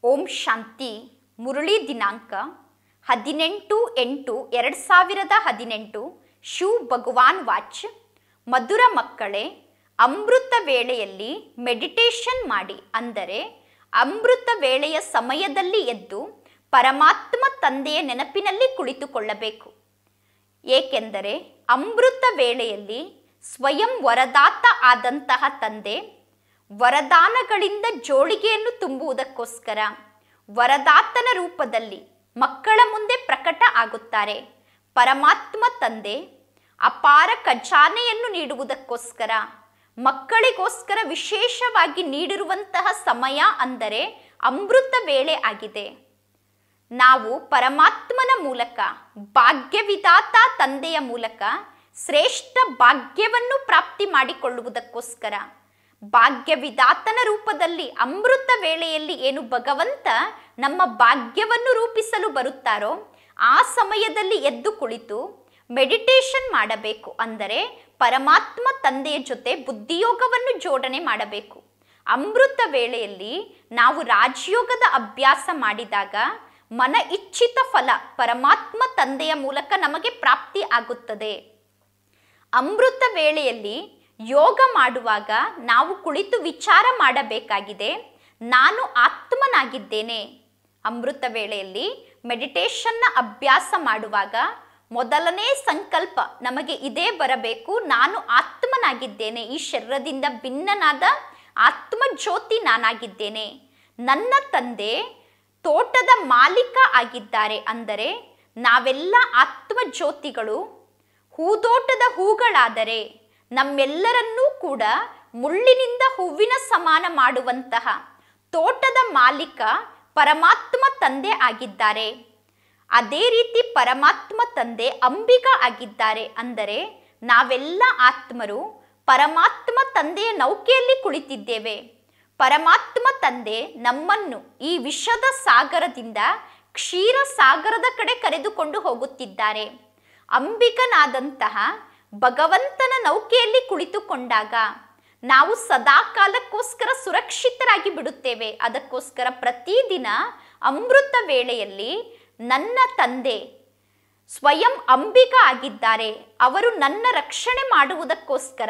ಓಂ ಶಾಂತಿ ಮುರಳಿ ದಿನಾಂಕ ಹದಿನೆಂಟು ಎಂಟು ಎರಡು ಸಾವಿರದ ಹದಿನೆಂಟು ಶಿವ್ ಭಗವಾನ್ ವಾಚ್ ಮಧುರ ಮಕ್ಕಳೇ ಅಮೃತ ವೇಳೆಯಲ್ಲಿ ಮೆಡಿಟೇಷನ್ ಮಾಡಿ ಅಂದರೆ ಅಮೃತ ವೇಳೆಯ ಸಮಯದಲ್ಲಿ ಎದ್ದು ಪರಮಾತ್ಮ ತಂದೆಯ ನೆನಪಿನಲ್ಲಿ ಕುಳಿತುಕೊಳ್ಳಬೇಕು ಏಕೆಂದರೆ ಅಮೃತ ವೇಳೆಯಲ್ಲಿ ಸ್ವಯಂ ವರದಾತ ಆದಂತಹ ತಂದೆ ವರದಾನಗಳಿಂದ ಜೋಳಿಗೆಯನ್ನು ತುಂಬುವುದಕ್ಕೋಸ್ಕರ ವರದಾತನ ರೂಪದಲ್ಲಿ ಮಕ್ಕಳ ಮುಂದೆ ಪ್ರಕಟ ಆಗುತ್ತಾರೆ ಪರಮಾತ್ಮ ತಂದೆ ಅಪಾರ ಖಜಾನೆಯನ್ನು ನೀಡುವುದಕ್ಕೋಸ್ಕರ ಮಕ್ಕಳಿಗೋಸ್ಕರ ವಿಶೇಷವಾಗಿ ನೀಡಿರುವಂತಹ ಸಮಯ ಅಂದರೆ ಅಮೃತ ವೇಳೆ ಆಗಿದೆ ನಾವು ಪರಮಾತ್ಮನ ಮೂಲಕ ಭಾಗ್ಯವಿದಾತ ತಂದೆಯ ಮೂಲಕ ಶ್ರೇಷ್ಠ ಭಾಗ್ಯವನ್ನು ಪ್ರಾಪ್ತಿ ಮಾಡಿಕೊಳ್ಳುವುದಕ್ಕೋಸ್ಕರ ಭಾಗ್ಯವಿದಾತನ ರೂಪದಲ್ಲಿ ಅಮೃತ ವೇಳೆಯಲ್ಲಿ ಏನು ಭಗವಂತ ನಮ್ಮ ಭಾಗ್ಯವನ್ನು ರೂಪಿಸಲು ಬರುತ್ತಾರೋ ಆ ಸಮಯದಲ್ಲಿ ಎದ್ದು ಕುಳಿತು ಮೆಡಿಟೇಷನ್ ಮಾಡಬೇಕು ಅಂದರೆ ಪರಮಾತ್ಮ ತಂದೆಯ ಜೊತೆ ಬುದ್ಧಿಯೋಗವನ್ನು ಜೋಡಣೆ ಮಾಡಬೇಕು ಅಮೃತ ವೇಳೆಯಲ್ಲಿ ನಾವು ರಾಜಯೋಗದ ಅಭ್ಯಾಸ ಮಾಡಿದಾಗ ಮನ ಇಚ್ಛಿತ ಫಲ ಪರಮಾತ್ಮ ತಂದೆಯ ಮೂಲಕ ನಮಗೆ ಪ್ರಾಪ್ತಿ ಆಗುತ್ತದೆ ಅಮೃತ ವೇಳೆಯಲ್ಲಿ ಯೋಗ ಮಾಡುವಾಗ ನಾವು ಕುಳಿತು ವಿಚಾರ ಮಾಡಬೇಕಾಗಿದೆ ನಾನು ಆತ್ಮನಾಗಿದ್ದೇನೆ ಅಮೃತ ವೇಳೆಯಲ್ಲಿ ಮೆಡಿಟೇಷನ್ನ ಅಭ್ಯಾಸ ಮಾಡುವಾಗ ಮೊದಲನೇ ಸಂಕಲ್ಪ ನಮಗೆ ಇದೇ ಬರಬೇಕು ನಾನು ಆತ್ಮನಾಗಿದ್ದೇನೆ ಈ ಶರೀರದಿಂದ ಭಿನ್ನನಾದ ಆತ್ಮ ಜ್ಯೋತಿ ನಾನಾಗಿದ್ದೇನೆ ನನ್ನ ತಂದೆ ತೋಟದ ಮಾಲೀಕ ಆಗಿದ್ದಾರೆ ಅಂದರೆ ನಾವೆಲ್ಲ ಆತ್ಮ ಜ್ಯೋತಿಗಳು ಹೂದೋಟದ ಹೂಗಳಾದರೆ ನಮ್ಮೆಲ್ಲರನ್ನೂ ಕೂಡ ಮುಳ್ಳಿನಿಂದ ಹೂವಿನ ಸಮಾನ ಮಾಡುವಂತಹ ತೋಟದ ಮಾಲೀಕ ಪರಮಾತ್ಮ ತಂದೆ ಆಗಿದ್ದಾರೆ ಅದೇ ರೀತಿ ಪರಮಾತ್ಮ ತಂದೆ ಅಂಬಿಗ ಆಗಿದ್ದಾರೆ ಅಂದರೆ ನಾವೆಲ್ಲ ಆತ್ಮರು ಪರಮಾತ್ಮ ತಂದೆಯ ನೌಕೆಯಲ್ಲಿ ಕುಳಿತಿದ್ದೇವೆ ಪರಮಾತ್ಮ ತಂದೆ ನಮ್ಮನ್ನು ಈ ವಿಷದ ಸಾಗರದಿಂದ ಕ್ಷೀರ ಸಾಗರದ ಕಡೆ ಕರೆದುಕೊಂಡು ಹೋಗುತ್ತಿದ್ದಾರೆ ಅಂಬಿಕನಾದಂತಹ ಭಗವಂತನ ನೌಕೆಯಲ್ಲಿ ಕುಳಿತುಕೊಂಡಾಗ ನಾವು ಸದಾ ಕಾಲಕ್ಕೋಸ್ಕರ ಸುರಕ್ಷಿತರಾಗಿ ಬಿಡುತ್ತೇವೆ ಅದಕ್ಕೋಸ್ಕರ ಪ್ರತಿದಿನ ಅಮೃತ ವೇಳೆಯಲ್ಲಿ ನನ್ನ ತಂದೆ ಸ್ವಯಂ ಅಂಬಿಗ ಆಗಿದ್ದಾರೆ ಅವರು ನನ್ನ ರಕ್ಷಣೆ ಮಾಡುವುದಕ್ಕೋಸ್ಕರ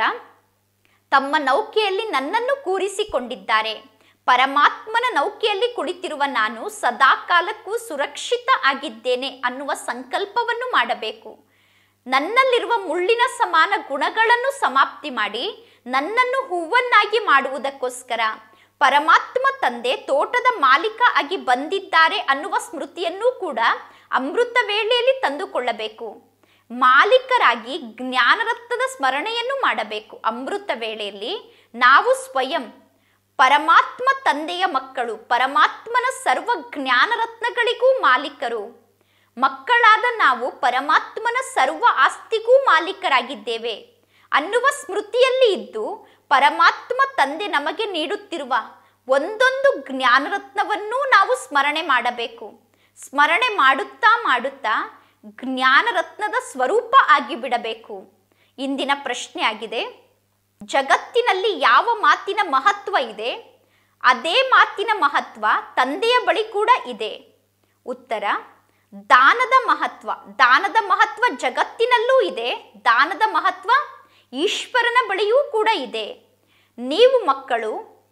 ತಮ್ಮ ನೌಕೆಯಲ್ಲಿ ನನ್ನನ್ನು ಕೂರಿಸಿಕೊಂಡಿದ್ದಾರೆ ಪರಮಾತ್ಮನ ನೌಕೆಯಲ್ಲಿ ಕುಳಿತಿರುವ ನಾನು ಸದಾ ಕಾಲಕ್ಕೂ ಸುರಕ್ಷಿತ ಆಗಿದ್ದೇನೆ ಅನ್ನುವ ಸಂಕಲ್ಪವನ್ನು ಮಾಡಬೇಕು ನನ್ನಲ್ಲಿರುವ ಮುಳ್ಳಿನ ಸಮಾನ ಗುಣಗಳನ್ನು ಸಮಾಪ್ತಿ ಮಾಡಿ ನನ್ನನ್ನು ಹೂವನ್ನಾಗಿ ಮಾಡುವುದಕ್ಕೋಸ್ಕರ ಪರಮಾತ್ಮ ತಂದೆ ತೋಟದ ಮಾಲೀಕ ಆಗಿ ಬಂದಿದ್ದಾರೆ ಅನ್ನುವ ಸ್ಮೃತಿಯನ್ನೂ ಕೂಡ ಅಮೃತ ವೇಳೆಯಲ್ಲಿ ತಂದುಕೊಳ್ಳಬೇಕು ಮಾಲೀಕರಾಗಿ ಜ್ಞಾನರತ್ನದ ಸ್ಮರಣೆಯನ್ನು ಮಾಡಬೇಕು ಅಮೃತ ವೇಳೆಯಲ್ಲಿ ನಾವು ಸ್ವಯಂ ಪರಮಾತ್ಮ ತಂದೆಯ ಮಕ್ಕಳು ಪರಮಾತ್ಮನ ಸರ್ವ ಜ್ಞಾನರತ್ನಗಳಿಗೂ ಮಾಲೀಕರು ಮಕ್ಕಳಾದ ನಾವು ಪರಮಾತ್ಮನ ಸರ್ವ ಆಸ್ತಿಗೂ ಮಾಲೀಕರಾಗಿದ್ದೇವೆ ಅನ್ನುವ ಸ್ಮೃತಿಯಲ್ಲಿ ಇದ್ದು ಪರಮಾತ್ಮ ತಂದೆ ನಮಗೆ ನೀಡುತ್ತಿರುವ ಒಂದೊಂದು ಜ್ಞಾನರತ್ನವನ್ನೂ ನಾವು ಸ್ಮರಣೆ ಮಾಡಬೇಕು ಸ್ಮರಣೆ ಮಾಡುತ್ತಾ ಮಾಡುತ್ತಾ ಜ್ಞಾನರತ್ನದ ಸ್ವರೂಪ ಆಗಿಬಿಡಬೇಕು ಇಂದಿನ ಪ್ರಶ್ನೆ ಆಗಿದೆ ಜಗತ್ತಿನಲ್ಲಿ ಯಾವ ಮಾತಿನ ಮಹತ್ವ ಇದೆ ಅದೇ ಮಾತಿನ ಮಹತ್ವ ತಂದೆಯ ಬಳಿ ಕೂಡ ಇದೆ ಉತ್ತರ ದಾನದ ಮಹತ್ವ ದಾನದ ಮಹತ್ವ ಜಗತ್ತಿನಲ್ಲೂ ಇದೆ ದಾನದ ಮಹತ್ವ ಈಶ್ವರನ ಬಳಿಯೂ ಕೂಡ ಇದೆ ನೀವು ಮಕ್ಕಳು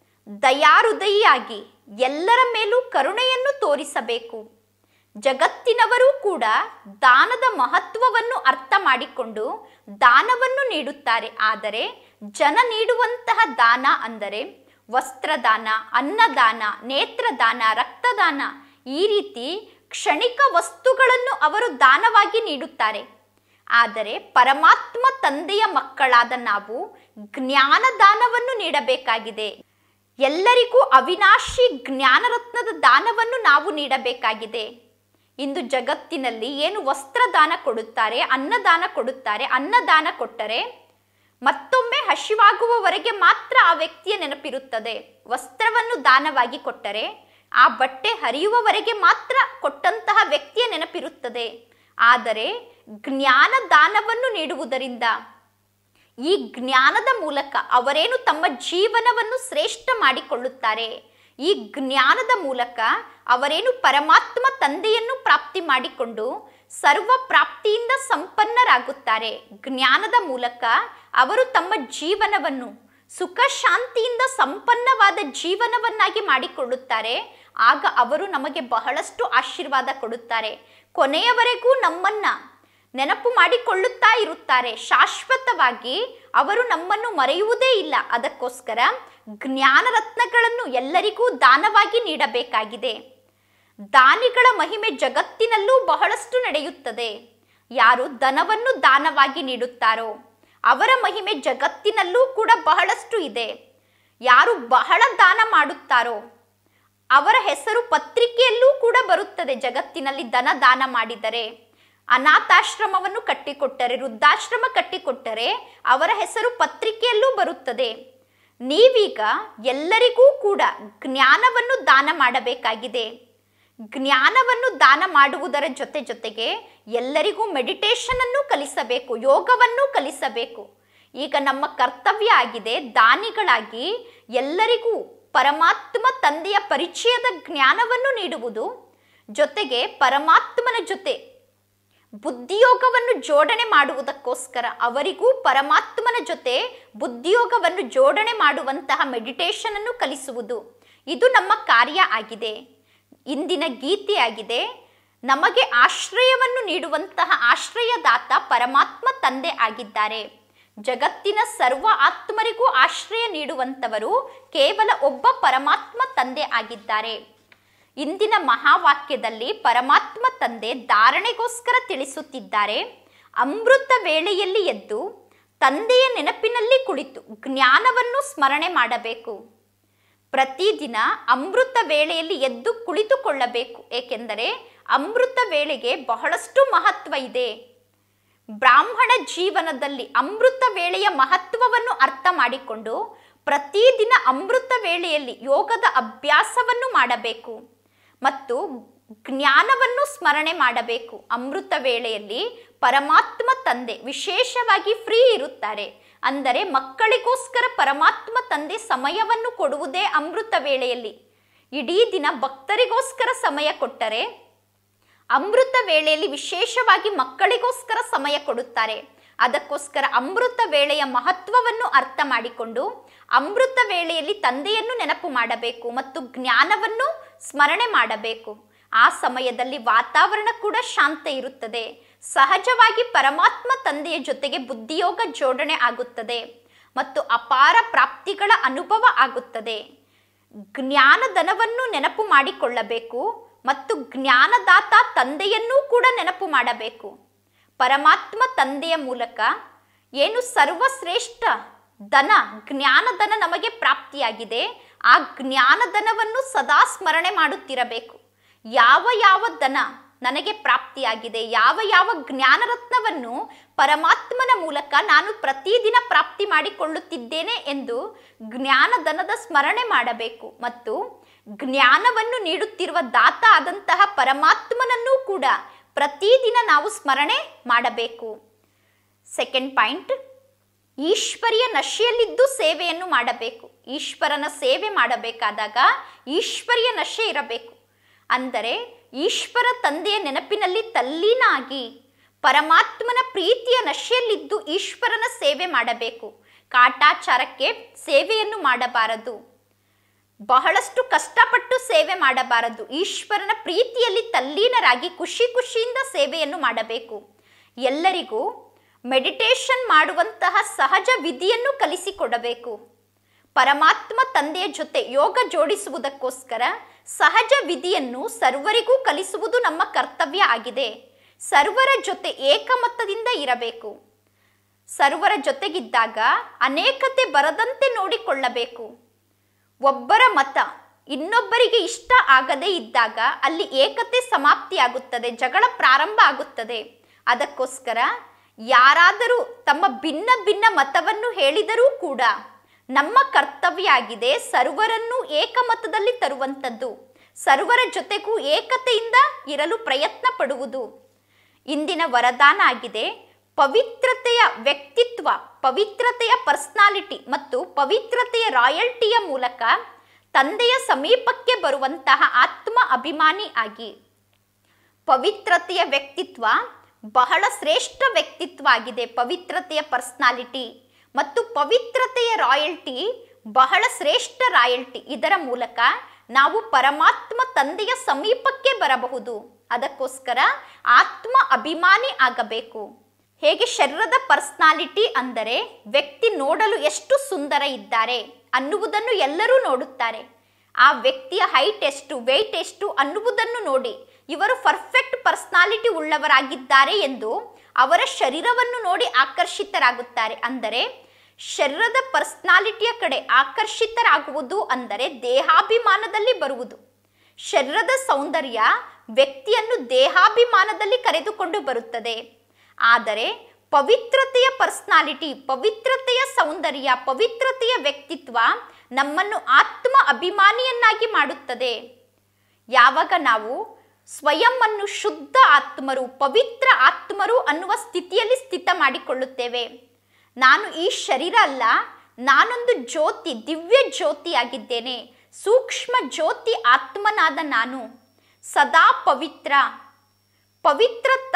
ದಯಾಹೃದಯಿಯಾಗಿ ಎಲ್ಲರ ಮೇಲೂ ಕರುಣೆಯನ್ನು ತೋರಿಸಬೇಕು ಜಗತ್ತಿನವರೂ ಕೂಡ ದಾನದ ಮಹತ್ವವನ್ನು ಅರ್ಥ ಮಾಡಿಕೊಂಡು ದಾನವನ್ನು ನೀಡುತ್ತಾರೆ ಆದರೆ ಜನ ನೀಡುವಂತಹ ದಾನ ಅಂದರೆ ವಸ್ತ್ರದಾನ ಅನ್ನದಾನ ನೇತ್ರದಾನ ರಕ್ತದಾನ ಈ ರೀತಿ ಕ್ಷಣಿಕ ವಸ್ತುಗಳನ್ನು ಅವರು ದಾನವಾಗಿ ನೀಡುತ್ತಾರೆ ಆದರೆ ಪರಮಾತ್ಮ ತಂದೆಯ ಮಕ್ಕಳಾದ ನಾವು ಜ್ಞಾನ ದಾನವನ್ನು ನೀಡಬೇಕಾಗಿದೆ ಎಲ್ಲರಿಗೂ ಅವಿನಾಶಿ ಜ್ಞಾನರತ್ನದ ದಾನವನ್ನು ನಾವು ನೀಡಬೇಕಾಗಿದೆ ಇಂದು ಜಗತ್ತಿನಲ್ಲಿ ಏನು ವಸ್ತ್ರದಾನ ಕೊಡುತ್ತಾರೆ ಅನ್ನದಾನ ಕೊಡುತ್ತಾರೆ ಅನ್ನದಾನ ಕೊಟ್ಟರೆ ಮತ್ತೊಮ್ಮೆ ಹಸಿವಾಗುವವರೆಗೆ ಮಾತ್ರ ಆ ವ್ಯಕ್ತಿಯ ನೆನಪಿರುತ್ತದೆ ವಸ್ತ್ರವನ್ನು ದಾನವಾಗಿ ಕೊಟ್ಟರೆ ಆ ಬಟ್ಟೆ ಹರಿಯುವವರೆಗೆ ಮಾತ್ರ ಕೊಟ್ಟಂತಹ ವ್ಯಕ್ತಿಯ ನೆನಪಿರುತ್ತದೆ ಆದರೆ ಜ್ಞಾನ ದಾನವನ್ನು ನೀಡುವುದರಿಂದ ಈ ಜ್ಞಾನದ ಮೂಲಕ ಅವರೇನು ತಮ್ಮ ಜೀವನವನ್ನು ಶ್ರೇಷ್ಠ ಮಾಡಿಕೊಳ್ಳುತ್ತಾರೆ ಈ ಜ್ಞಾನದ ಮೂಲಕ ಅವರೇನು ಪರಮಾತ್ಮ ತಂದೆಯನ್ನು ಪ್ರಾಪ್ತಿ ಮಾಡಿಕೊಂಡು ಸರ್ವ ಪ್ರಾಪ್ತಿಯಿಂದ ಸಂಪನ್ನರಾಗುತ್ತಾರೆ ಜ್ಞಾನದ ಮೂಲಕ ಅವರು ತಮ್ಮ ಜೀವನವನ್ನು ಸುಖ ಶಾಂತಿಯಿಂದ ಸಂಪನ್ನವಾದ ಜೀವನವನ್ನಾಗಿ ಮಾಡಿಕೊಳ್ಳುತ್ತಾರೆ ಆಗ ಅವರು ನಮಗೆ ಬಹಳಷ್ಟು ಆಶೀರ್ವಾದ ಕೊಡುತ್ತಾರೆ ಕೊನೆಯವರೆಗೂ ನಮ್ಮನ್ನ ನೆನಪು ಮಾಡಿಕೊಳ್ಳುತ್ತಾ ಇರುತ್ತಾರೆ ಶಾಶ್ವತವಾಗಿ ಅವರು ನಮ್ಮನ್ನು ಮರೆಯುವುದೇ ಇಲ್ಲ ಅದಕ್ಕೋಸ್ಕರ ಜ್ಞಾನ ರತ್ನಗಳನ್ನು ಎಲ್ಲರಿಗೂ ದಾನವಾಗಿ ನೀಡಬೇಕಾಗಿದೆ ದಾನಿಗಳ ಮಹಿಮೆ ಜಗತ್ತಿನಲ್ಲೂ ಬಹಳಷ್ಟು ನಡೆಯುತ್ತದೆ ಯಾರು ಧನವನ್ನು ದಾನವಾಗಿ ನೀಡುತ್ತಾರೋ ಅವರ ಮಹಿಮೆ ಜಗತ್ತಿನಲ್ಲೂ ಕೂಡ ಬಹಳಷ್ಟು ಇದೆ ಯಾರು ಬಹಳ ದಾನ ಮಾಡುತ್ತಾರೋ ಅವರ ಹೆಸರು ಪತ್ರಿಕೆಯಲ್ಲೂ ಕೂಡ ಬರುತ್ತದೆ ಜಗತ್ತಿನಲ್ಲಿ ಧನ ದಾನ ಮಾಡಿದರೆ ಅನಾಥಾಶ್ರಮವನ್ನು ಕಟ್ಟಿಕೊಟ್ಟರೆ ವೃದ್ಧಾಶ್ರಮ ಕಟ್ಟಿಕೊಟ್ಟರೆ ಅವರ ಹೆಸರು ಪತ್ರಿಕೆಯಲ್ಲೂ ಬರುತ್ತದೆ ನೀವೀಗ ಎಲ್ಲರಿಗೂ ಕೂಡ ಜ್ಞಾನವನ್ನು ದಾನ ಮಾಡಬೇಕಾಗಿದೆ ಜ್ಞಾನವನ್ನು ದಾನ ಮಾಡುವುದರ ಜೊತೆ ಜೊತೆಗೆ ಎಲ್ಲರಿಗೂ ಮೆಡಿಟೇಷನ್ ಅನ್ನು ಕಲಿಸಬೇಕು ಯೋಗವನ್ನು ಕಲಿಸಬೇಕು ಈಗ ನಮ್ಮ ಕರ್ತವ್ಯ ಆಗಿದೆ ದಾನಿಗಳಾಗಿ ಎಲ್ಲರಿಗೂ ಪರಮಾತ್ಮ ತಂದೆಯ ಪರಿಚಯದ ಜ್ಞಾನವನ್ನು ನೀಡುವುದು ಜೊತೆಗೆ ಪರಮಾತ್ಮನ ಜೊತೆ ಬುದ್ಧಿಯೋಗವನ್ನು ಜೋಡಣೆ ಮಾಡುವುದಕ್ಕೋಸ್ಕರ ಅವರಿಗೂ ಪರಮಾತ್ಮನ ಜೊತೆ ಬುದ್ಧಿಯೋಗವನ್ನು ಜೋಡಣೆ ಮಾಡುವಂತಹ ಮೆಡಿಟೇಷನ್ ಅನ್ನು ಕಲಿಸುವುದು ಇದು ನಮ್ಮ ಕಾರ್ಯ ಆಗಿದೆ ಇಂದಿನ ಗೀತೆಯಾಗಿದೆ ನಮಗೆ ಆಶ್ರಯವನ್ನು ನೀಡುವಂತಹ ಆಶ್ರಯದಾತ ಪರಮಾತ್ಮ ತಂದೆ ಆಗಿದ್ದಾರೆ ಜಗತ್ತಿನ ಸರ್ವ ಆತ್ಮರಿಗೂ ಆಶ್ರಯ ನೀಡುವಂತವರು ಕೇವಲ ಒಬ್ಬ ಪರಮಾತ್ಮ ತಂದೆ ಆಗಿದ್ದಾರೆ ಇಂದಿನ ಮಹಾವಾಕ್ಯದಲ್ಲಿ ಪರಮಾತ್ಮ ತಂದೆ ಧಾರಣೆಗೋಸ್ಕರ ತಿಳಿಸುತ್ತಿದ್ದಾರೆ ಅಮೃತ ವೇಳೆಯಲ್ಲಿ ಎದ್ದು ತಂದೆಯ ನೆನಪಿನಲ್ಲಿ ಕುಳಿತು ಜ್ಞಾನವನ್ನು ಸ್ಮರಣೆ ಮಾಡಬೇಕು ಪ್ರತಿದಿನ ಅಮೃತ ವೇಳೆಯಲ್ಲಿ ಎದ್ದು ಕುಳಿತುಕೊಳ್ಳಬೇಕು ಏಕೆಂದರೆ ಅಮೃತ ವೇಳೆಗೆ ಬಹಳಷ್ಟು ಮಹತ್ವ ಇದೆ ಬ್ರಾಹ್ಮಣ ಜೀವನದಲ್ಲಿ ಅಮೃತ ವೇಳೆಯ ಮಹತ್ವವನ್ನು ಅರ್ಥ ಮಾಡಿಕೊಂಡು ಪ್ರತಿದಿನ ಅಮೃತ ವೇಳೆಯಲ್ಲಿ ಯೋಗದ ಅಭ್ಯಾಸವನ್ನು ಮಾಡಬೇಕು ಮತ್ತು ಜ್ಞಾನವನ್ನು ಸ್ಮರಣೆ ಮಾಡಬೇಕು ಅಮೃತ ವೇಳೆಯಲ್ಲಿ ಪರಮಾತ್ಮ ತಂದೆ ವಿಶೇಷವಾಗಿ ಫ್ರೀ ಇರುತ್ತಾರೆ ಅಂದರೆ ಮಕ್ಕಳಿಗೋಸ್ಕರ ಪರಮಾತ್ಮ ತಂದೆ ಸಮಯವನ್ನು ಕೊಡುವುದೇ ಅಮೃತ ವೇಳೆಯಲ್ಲಿ ಇಡೀ ದಿನ ಭಕ್ತರಿಗೋಸ್ಕರ ಸಮಯ ಕೊಟ್ಟರೆ ಅಮೃತ ವೇಳೆಯಲ್ಲಿ ವಿಶೇಷವಾಗಿ ಮಕ್ಕಳಿಗೋಸ್ಕರ ಸಮಯ ಕೊಡುತ್ತಾರೆ ಅದಕ್ಕೋಸ್ಕರ ಅಮೃತ ವೇಳೆಯ ಮಹತ್ವವನ್ನು ಅರ್ಥ ಮಾಡಿಕೊಂಡು ಅಮೃತ ವೇಳೆಯಲ್ಲಿ ತಂದೆಯನ್ನು ನೆನಪು ಮಾಡಬೇಕು ಮತ್ತು ಜ್ಞಾನವನ್ನು ಸ್ಮರಣೆ ಮಾಡಬೇಕು ಆ ಸಮಯದಲ್ಲಿ ವಾತಾವರಣ ಕೂಡ ಶಾಂತ ಇರುತ್ತದೆ ಸಹಜವಾಗಿ ಪರಮಾತ್ಮ ತಂದೆಯ ಜೊತೆಗೆ ಬುದ್ಧಿಯೋಗ ಜೋಡಣೆ ಆಗುತ್ತದೆ ಮತ್ತು ಅಪಾರ ಪ್ರಾಪ್ತಿಗಳ ಅನುಭವ ಆಗುತ್ತದೆ ಜ್ಞಾನಧನವನ್ನು ನೆನಪು ಮಾಡಿಕೊಳ್ಳಬೇಕು ಮತ್ತು ಜ್ಞಾನದಾತ ತಂದೆಯನ್ನೂ ಕೂಡ ನೆನಪು ಮಾಡಬೇಕು ಪರಮಾತ್ಮ ತಂದೆಯ ಮೂಲಕ ಏನು ಸರ್ವಶ್ರೇಷ್ಠ ಧನ ಜ್ಞಾನಧನ ನಮಗೆ ಪ್ರಾಪ್ತಿಯಾಗಿದೆ ಆ ಜ್ಞಾನಧನವನ್ನು ಸದಾ ಸ್ಮರಣೆ ಮಾಡುತ್ತಿರಬೇಕು ಯಾವ ಯಾವ ಧನ ನನಗೆ ಪ್ರಾಪ್ತಿಯಾಗಿದೆ ಯಾವ ಯಾವ ಜ್ಞಾನರತ್ನವನ್ನು ಪರಮಾತ್ಮನ ಮೂಲಕ ನಾನು ಪ್ರತಿದಿನ ಪ್ರಾಪ್ತಿ ಮಾಡಿಕೊಳ್ಳುತ್ತಿದ್ದೇನೆ ಎಂದು ಜ್ಞಾನಧನದ ಸ್ಮರಣೆ ಮಾಡಬೇಕು ಮತ್ತು ಜ್ಞಾನವನ್ನು ನೀಡುತ್ತಿರುವ ದಾತ ಆದಂತಹ ಪರಮಾತ್ಮನನ್ನೂ ಕೂಡ ಪ್ರತಿದಿನ ನಾವು ಸ್ಮರಣೆ ಮಾಡಬೇಕು ಸೆಕೆಂಡ್ ಪಾಯಿಂಟ್ ಈಶ್ವರಿಯ ನಶೆಯಲ್ಲಿದ್ದು ಸೇವೆಯನ್ನು ಮಾಡಬೇಕು ಈಶ್ವರನ ಸೇವೆ ಮಾಡಬೇಕಾದಾಗ ಈಶ್ವರಿಯ ನಶೆ ಇರಬೇಕು ಅಂದರೆ ಈಶ್ವರ ತಂದೆಯ ನೆನಪಿನಲ್ಲಿ ತಲ್ಲೀನಾಗಿ ಪರಮಾತ್ಮನ ಪ್ರೀತಿಯ ನಶೆಯಲ್ಲಿದ್ದು ಈಶ್ವರನ ಸೇವೆ ಮಾಡಬೇಕು ಕಾಟಾಚಾರಕ್ಕೆ ಸೇವೆಯನ್ನು ಮಾಡಬಾರದು ಬಹಳಷ್ಟು ಕಷ್ಟಪಟ್ಟು ಸೇವೆ ಮಾಡಬಾರದು ಈಶ್ವರನ ಪ್ರೀತಿಯಲ್ಲಿ ತಲ್ಲೀನರಾಗಿ ಖುಷಿ ಖುಷಿಯಿಂದ ಸೇವೆಯನ್ನು ಮಾಡಬೇಕು ಎಲ್ಲರಿಗೂ ಮೆಡಿಟೇಷನ್ ಮಾಡುವಂತಹ ಸಹಜ ವಿಧಿಯನ್ನು ಕಲಿಸಿಕೊಡಬೇಕು ಪರಮಾತ್ಮ ತಂದೆಯ ಜೊತೆ ಯೋಗ ಜೋಡಿಸುವುದಕ್ಕೋಸ್ಕರ ಸಹಜ ವಿಧಿಯನ್ನು ಸರ್ವರಿಗೂ ಕಲಿಸುವುದು ನಮ್ಮ ಕರ್ತವ್ಯ ಆಗಿದೆ ಸರ್ವರ ಜೊತೆ ಏಕಮತದಿಂದ ಇರಬೇಕು ಸರ್ವರ ಜೊತೆಗಿದ್ದಾಗ ಅನೇಕತೆ ಬರದಂತೆ ನೋಡಿಕೊಳ್ಳಬೇಕು ಒಬ್ಬರ ಮತ ಇನ್ನೊಬ್ಬರಿಗೆ ಇಷ್ಟ ಆಗದೇ ಇದ್ದಾಗ ಅಲ್ಲಿ ಏಕತೆ ಸಮಾಪ್ತಿಯಾಗುತ್ತದೆ ಜಗಳ ಪ್ರಾರಂಭ ಆಗುತ್ತದೆ ಅದಕ್ಕೋಸ್ಕರ ಯಾರಾದರೂ ತಮ್ಮ ಭಿನ್ನ ಭಿನ್ನ ಮತವನ್ನು ಹೇಳಿದರೂ ಕೂಡ ನಮ್ಮ ಕರ್ತವ್ಯ ಆಗಿದೆ ಸರ್ವರನ್ನು ಏಕಮತದಲ್ಲಿ ತರುವಂಥದ್ದು ಸರ್ವರ ಜೊತೆಗೂ ಏಕತೆಯಿಂದ ಇರಲು ಪ್ರಯತ್ನ ಪಡುವುದು ಇಂದಿನ ವರದಾನ ಆಗಿದೆ ಪವಿತ್ರತೆಯ ವ್ಯಕ್ತಿತ್ವ ಪವಿತ್ರತೆಯ ಪರ್ಸ್ನಾಲಿಟಿ ಮತ್ತು ಪವಿತ್ರತೆಯ ರಾಯಲ್ಟಿಯ ಮೂಲಕ ತಂದೆಯ ಸಮೀಪಕ್ಕೆ ಬರುವಂತಹ ಆತ್ಮ ಅಭಿಮಾನಿ ಆಗಿ ಪವಿತ್ರತೆಯ ವ್ಯಕ್ತಿತ್ವ ಬಹಳ ಶ್ರೇಷ್ಠ ವ್ಯಕ್ತಿತ್ವ ಆಗಿದೆ ಪವಿತ್ರತೆಯ ಪರ್ಸನಾಲಿಟಿ ಮತ್ತು ಪವಿತ್ರತೆಯ ರಾಯಲ್ಟಿ ಬಹಳ ಶ್ರೇಷ್ಠ ರಾಯಲ್ಟಿ ಇದರ ಮೂಲಕ ನಾವು ಪರಮಾತ್ಮ ತಂದೆಯ ಸಮೀಪಕ್ಕೆ ಬರಬಹುದು ಅದಕ್ಕೋಸ್ಕರ ಆತ್ಮ ಅಭಿಮಾನಿ ಆಗಬೇಕು ಹೇಗೆ ಶರೀರದ ಪರ್ಸನಾಲಿಟಿ ಅಂದರೆ ವ್ಯಕ್ತಿ ನೋಡಲು ಎಷ್ಟು ಸುಂದರ ಇದ್ದಾರೆ ಅನ್ನುವುದನ್ನು ಎಲ್ಲರೂ ನೋಡುತ್ತಾರೆ ಆ ವ್ಯಕ್ತಿಯ ಹೈಟ್ ಎಷ್ಟು ವೆಯ್ಟ್ ಎಷ್ಟು ಅನ್ನುವುದನ್ನು ನೋಡಿ ಇವರು ಪರ್ಫೆಕ್ಟ್ ಪರ್ಸನಾಲಿಟಿ ಉಳ್ಳವರಾಗಿದ್ದಾರೆ ಎಂದು ಅವರ ಶರೀರವನ್ನು ನೋಡಿ ಆಕರ್ಷಿತರಾಗುತ್ತಾರೆ ಅಂದರೆ ಶರೀರದ ಪರ್ಸನಾಲಿಟಿಯ ಕಡೆ ಆಕರ್ಷಿತರಾಗುವುದು ಅಂದರೆ ದೇಹಾಭಿಮಾನದಲ್ಲಿ ಬರುವುದು ಶರೀರದ ಸೌಂದರ್ಯ ವ್ಯಕ್ತಿಯನ್ನು ದೇಹಾಭಿಮಾನದಲ್ಲಿ ಕರೆದುಕೊಂಡು ಬರುತ್ತದೆ ಆದರೆ ಪವಿತ್ರತೆಯ ಪರ್ಸನಾಲಿಟಿ ಪವಿತ್ರತೆಯ ಸೌಂದರ್ಯ ಪವಿತ್ರತೆಯ ವ್ಯಕ್ತಿತ್ವ ನಮ್ಮನ್ನು ಆತ್ಮ ಅಭಿಮಾನಿಯನ್ನಾಗಿ ಮಾಡುತ್ತದೆ ಯಾವಾಗ ನಾವು ಸ್ವಯಂ ಅನ್ನು ಶುದ್ಧ ಆತ್ಮರು ಪವಿತ್ರ ಆತ್ಮರು ಅನ್ನುವ ಸ್ಥಿತಿಯಲ್ಲಿ ಸ್ಥಿತ ಮಾಡಿಕೊಳ್ಳುತ್ತೇವೆ ನಾನು ಈ ಶರೀರ ಅಲ್ಲ ನಾನೊಂದು ಜ್ಯೋತಿ ದಿವ್ಯ ಜ್ಯೋತಿಯಾಗಿದ್ದೇನೆ ಸೂಕ್ಷ್ಮ ಜ್ಯೋತಿ ಆತ್ಮನಾದ ನಾನು ಸದಾ ಪವಿತ್ರ ಪವಿತ್ರತ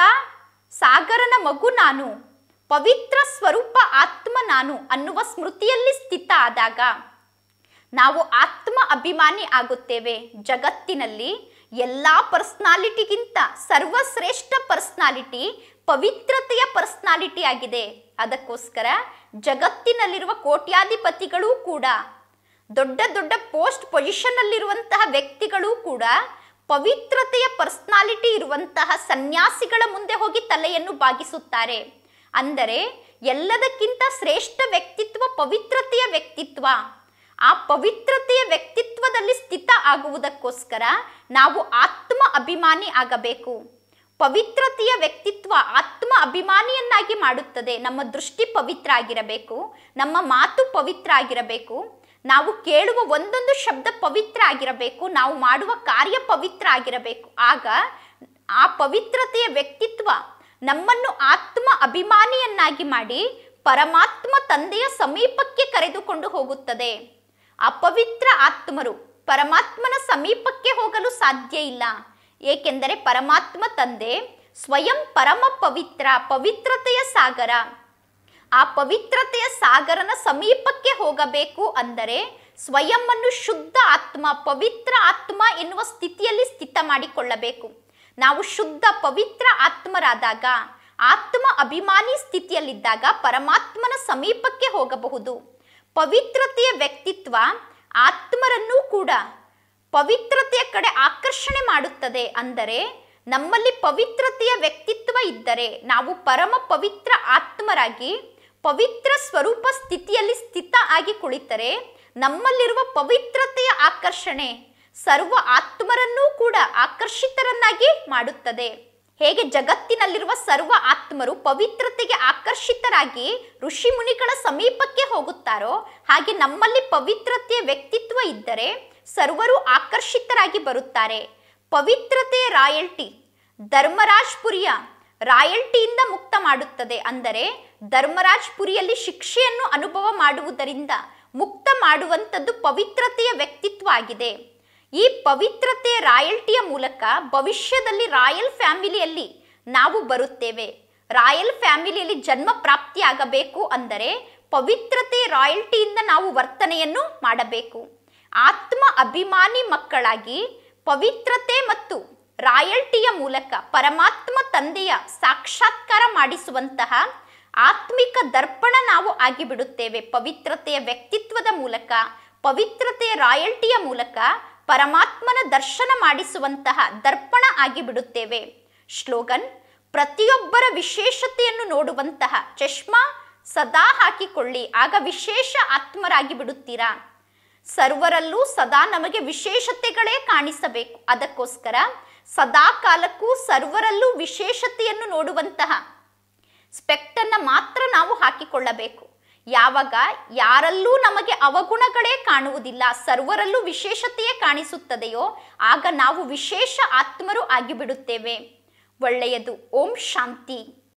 ಸಾಗರನ ಮಗು ನಾನು ಪವಿತ್ರ ಸ್ವರೂಪ ಆತ್ಮ ನಾನು ಅನ್ನುವ ಸ್ಮೃತಿಯಲ್ಲಿ ಸ್ಥಿತ ಆದಾಗ ನಾವು ಆತ್ಮ ಅಭಿಮಾನಿ ಆಗುತ್ತೇವೆ ಜಗತ್ತಿನಲ್ಲಿ ಎಲ್ಲ ಪರ್ಸನಾಲಿಟಿಗಿಂತ ಸರ್ವಶ್ರೇಷ್ಠ ಪರ್ಸನಾಲಿಟಿ ಪವಿತ್ರತೆಯ ಪರ್ಸನಾಲಿಟಿ ಆಗಿದೆ ಅದಕ್ಕೋಸ್ಕರ ಜಗತ್ತಿನಲ್ಲಿರುವ ಕೋಟ್ಯಾಧಿಪತಿಗಳೂ ಕೂಡ ದೊಡ್ಡ ದೊಡ್ಡ ಪೋಸ್ಟ್ ಪೊಸಿಷನ್ ಅಲ್ಲಿರುವಂತಹ ವ್ಯಕ್ತಿಗಳು ಕೂಡ ಪವಿತ್ರತೆಯ ಪರ್ಸನಾಲಿಟಿ ಇರುವಂತಹ ಸನ್ಯಾಸಿಗಳ ಮುಂದೆ ಹೋಗಿ ತಲೆಯನ್ನು ಬಾಗಿಸುತ್ತಾರೆ ಅಂದರೆ ಎಲ್ಲದಕ್ಕಿಂತ ಶ್ರೇಷ್ಠ ವ್ಯಕ್ತಿತ್ವ ಪವಿತ್ರತೆಯ ವ್ಯಕ್ತಿತ್ವ ಆ ಪವಿತ್ರತೆಯ ವ್ಯಕ್ತಿತ್ವದಲ್ಲಿ ಸ್ಥಿತ ಆಗುವುದಕ್ಕೋಸ್ಕರ ನಾವು ಆತ್ಮ ಅಭಿಮಾನಿ ಆಗಬೇಕು ಪವಿತ್ರತೆಯ ವ್ಯಕ್ತಿತ್ವ ಆತ್ಮ ಅಭಿಮಾನಿಯನ್ನಾಗಿ ಮಾಡುತ್ತದೆ ನಮ್ಮ ದೃಷ್ಟಿ ಪವಿತ್ರ ಆಗಿರಬೇಕು ನಮ್ಮ ಮಾತು ಪವಿತ್ರ ಆಗಿರಬೇಕು ನಾವು ಕೇಳುವ ಒಂದೊಂದು ಶಬ್ದ ಪವಿತ್ರ ಆಗಿರಬೇಕು ನಾವು ಮಾಡುವ ಕಾರ್ಯ ಪವಿತ್ರ ಆಗಿರಬೇಕು ಆಗ ಆ ಪವಿತ್ರತೆಯ ವ್ಯಕ್ತಿತ್ವ ನಮ್ಮನ್ನು ಆತ್ಮ ಅಭಿಮಾನಿಯನ್ನಾಗಿ ಮಾಡಿ ಪರಮಾತ್ಮ ತಂದೆಯ ಸಮೀಪಕ್ಕೆ ಕರೆದುಕೊಂಡು ಹೋಗುತ್ತದೆ ಅಪವಿತ್ರ ಆತ್ಮರು ಪರಮಾತ್ಮನ ಸಮೀಪಕ್ಕೆ ಹೋಗಲು ಸಾಧ್ಯ ಇಲ್ಲ ಏಕೆಂದರೆ ಪರಮಾತ್ಮ ತಂದೆ ಸ್ವಯಂ ಪರಮ ಪವಿತ್ರ ಪವಿತ್ರತೆಯ ಸಾಗರ ಆ ಪವಿತ್ರತೆಯ ಸಾಗರನ ಸಮೀಪಕ್ಕೆ ಹೋಗಬೇಕು ಅಂದರೆ ಸ್ವಯಂವನ್ನು ಶುದ್ಧ ಆತ್ಮ ಪವಿತ್ರ ಆತ್ಮ ಎನ್ನುವ ಸ್ಥಿತಿಯಲ್ಲಿ ಸ್ಥಿತ ಮಾಡಿಕೊಳ್ಳಬೇಕು ನಾವು ಶುದ್ಧ ಪವಿತ್ರ ಆತ್ಮರಾದಾಗ ಆತ್ಮ ಅಭಿಮಾನಿ ಸ್ಥಿತಿಯಲ್ಲಿದ್ದಾಗ ಪರಮಾತ್ಮನ ಸಮೀಪಕ್ಕೆ ಹೋಗಬಹುದು ಪವಿತ್ರತೆಯ ವ್ಯಕ್ತಿತ್ವ ಆತ್ಮರನ್ನೂ ಕೂಡ ಪವಿತ್ರತೆಯ ಕಡೆ ಆಕರ್ಷಣೆ ಮಾಡುತ್ತದೆ ಅಂದರೆ ನಮ್ಮಲ್ಲಿ ಪವಿತ್ರತೆಯ ವ್ಯಕ್ತಿತ್ವ ಇದ್ದರೆ ನಾವು ಪರಮ ಪವಿತ್ರ ಆತ್ಮರಾಗಿ ಪವಿತ್ರ ಸ್ವರೂಪ ಸ್ಥಿತಿಯಲ್ಲಿ ಸ್ಥಿತ ಆಗಿ ಕುಳಿತರೆ ನಮ್ಮಲ್ಲಿರುವ ಪವಿತ್ರತೆಯ ಆಕರ್ಷಣೆ ಸರ್ವ ಆತ್ಮರನ್ನೂ ಕೂಡ ಆಕರ್ಷಿತರನ್ನಾಗಿ ಮಾಡುತ್ತದೆ ಹೇಗೆ ಜಗತ್ತಿನಲ್ಲಿರುವ ಸರ್ವ ಆತ್ಮರು ಪವಿತ್ರತೆಗೆ ಆಕರ್ಷಿತರಾಗಿ ಋಷಿ ಮುನಿಗಳ ಸಮೀಪಕ್ಕೆ ಹೋಗುತ್ತಾರೋ ಹಾಗೆ ನಮ್ಮಲ್ಲಿ ಪವಿತ್ರತೆಯ ವ್ಯಕ್ತಿತ್ವ ಇದ್ದರೆ ಸರ್ವರು ಆಕರ್ಷಿತರಾಗಿ ಬರುತ್ತಾರೆ ಪವಿತ್ರತೆಯ ರಾಯಲ್ಟಿ ಧರ್ಮರಾಜ್ಪುರಿಯ ರಾಯಲ್ಟಿಯಿಂದ ಮುಕ್ತ ಮಾಡುತ್ತದೆ ಅಂದರೆ ಧರ್ಮರಾಜ್ಪುರಿಯಲ್ಲಿ ಶಿಕ್ಷೆಯನ್ನು ಅನುಭವ ಮಾಡುವುದರಿಂದ ಮುಕ್ತ ಮಾಡುವಂಥದ್ದು ಪವಿತ್ರತೆಯ ವ್ಯಕ್ತಿತ್ವ ಆಗಿದೆ ಈ ಪವಿತ್ರತೆಯ ರಾಯಲ್ಟಿಯ ಮೂಲಕ ಭವಿಷ್ಯದಲ್ಲಿ ರಾಯಲ್ ಫ್ಯಾಮಿಲಿಯಲ್ಲಿ ನಾವು ಬರುತ್ತೇವೆ ರಾಯಲ್ ಫ್ಯಾಮಿಲಿಯಲ್ಲಿ ಜನ್ಮ ಪ್ರಾಪ್ತಿಯಾಗಬೇಕು ಅಂದರೆ ಪವಿತ್ರತೆ ರಾಯಲ್ಟಿಯಿಂದ ನಾವು ವರ್ತನೆಯನ್ನು ಮಾಡಬೇಕು ಆತ್ಮ ಅಭಿಮಾನಿ ಮಕ್ಕಳಾಗಿ ಪವಿತ್ರತೆ ಮತ್ತು ರಾಯಲ್ಟಿಯ ಮೂಲಕ ಪರಮಾತ್ಮ ತಂದೆಯ ಸಾಕ್ಷಾತ್ಕಾರ ಮಾಡಿಸುವಂತಹ ಆತ್ಮಿಕ ದರ್ಪಣ ನಾವು ಆಗಿಬಿಡುತ್ತೇವೆ ಪವಿತ್ರತೆಯ ವ್ಯಕ್ತಿತ್ವದ ಮೂಲಕ ಪವಿತ್ರತೆಯ ರಾಯಲ್ಟಿಯ ಮೂಲಕ ಪರಮಾತ್ಮನ ದರ್ಶನ ಮಾಡಿಸುವಂತಹ ದರ್ಪಣ ಆಗಿಬಿಡುತ್ತೇವೆ ಶ್ಲೋಗನ್ ಪ್ರತಿಯೊಬ್ಬರ ವಿಶೇಷತೆಯನ್ನು ನೋಡುವಂತಹ ಚಶ್ಮಾ ಸದಾ ಹಾಕಿಕೊಳ್ಳಿ ಆಗ ವಿಶೇಷ ಆತ್ಮರಾಗಿ ಬಿಡುತ್ತೀರಾ ಸರ್ವರಲ್ಲೂ ಸದಾ ನಮಗೆ ವಿಶೇಷತೆಗಳೇ ಕಾಣಿಸಬೇಕು ಅದಕ್ಕೋಸ್ಕರ ಸದಾ ಕಾಲಕ್ಕೂ ಸರ್ವರಲ್ಲೂ ವಿಶೇಷತೆಯನ್ನು ನೋಡುವಂತಹ ಸ್ಪೆಕ್ಟನ್ನು ಮಾತ್ರ ನಾವು ಹಾಕಿಕೊಳ್ಳಬೇಕು ಯಾವಾಗ ಯಾರಲ್ಲೂ ನಮಗೆ ಅವಗುಣಗಳೇ ಕಾಣುವುದಿಲ್ಲ ಸರ್ವರಲ್ಲೂ ವಿಶೇಷತೆಯೇ ಕಾಣಿಸುತ್ತದೆಯೋ ಆಗ ನಾವು ವಿಶೇಷ ಆತ್ಮರು ಆಗಿಬಿಡುತ್ತೇವೆ ಒಳ್ಳೆಯದು ಓಂ ಶಾಂತಿ